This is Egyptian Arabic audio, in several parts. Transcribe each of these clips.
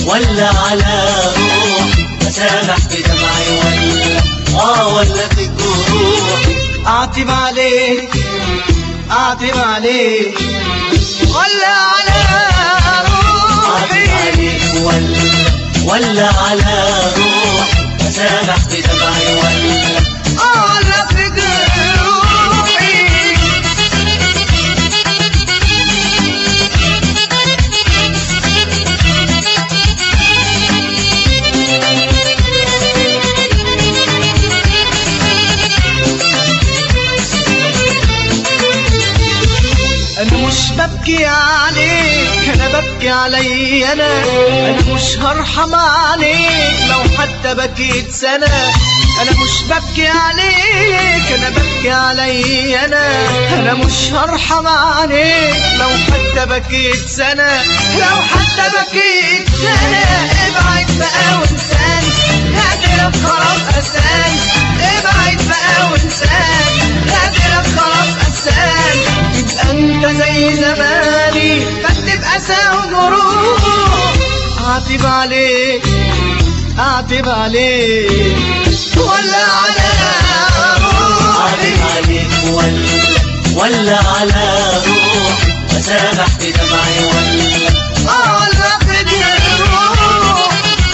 ولا على روحي أسامح بدمعي ولا آه ولا في الجروح اعتب عليك اعتب عليك ولا على أعطي روحي عليك ولا ولا على روحي أسامح بدمعي ولا ولا في جروحي انا مش ببكي عليك انا ببكي علي انا انا مش هرحم عليك لو حتى بكيت سنة انا مش ببكي عليك انا ببكي علي انا انا مش هرحم عليك لو حتى بكيت سنة لو حتى بكيت سنة ابعد بقى وانساني هاجرك خلاص اساني ابعد بقى وانساني هاجرك خلاص اساني يبقى انت زي زماني بكتب اسى وجروح اعتب عليك اعتب عليك ولا على أعطي روحي عليك ولا ولا على روحي أسامح بدمعي ولا ولا في جروح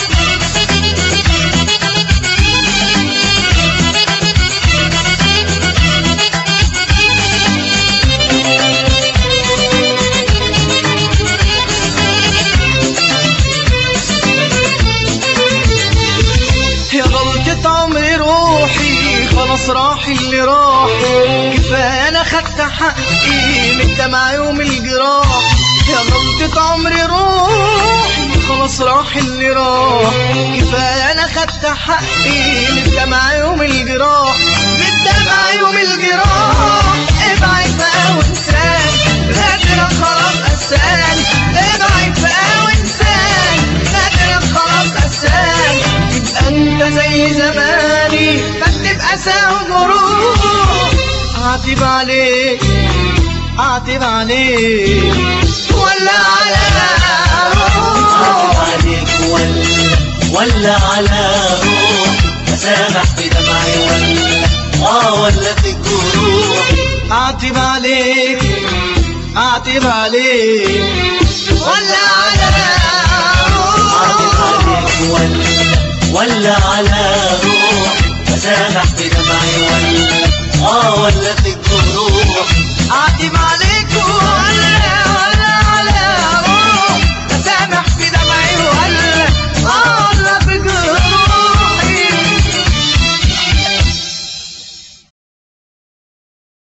يا غلطة عمري روحي خلاص راح اللي راح كفاية انا خدت حقي من دمعي ومن الجراح يا غلطة عمري روحي خلاص راح اللي راح كفاية انا خدت حقي من دمعي ومن الجراح من دمعي ومن الجراح ابعد بقى وانساني غادرك خلاص اساني ابعد بقى وانساني غادرك خلاص اساني تبقى انت زي زماني بكتب اسى وجروح اعتب عليك اعتب عليك ولا على أعطي روحي عليك ولا ولا على روحي أسامح بدمعي ولا آه ولا في الجروح اعتب عليك اعتب عليك ولا على أعطي روحي عليك ولا ولا على روحي أسامح بدمعي ولا آه ولا في الجروح اعتب عليك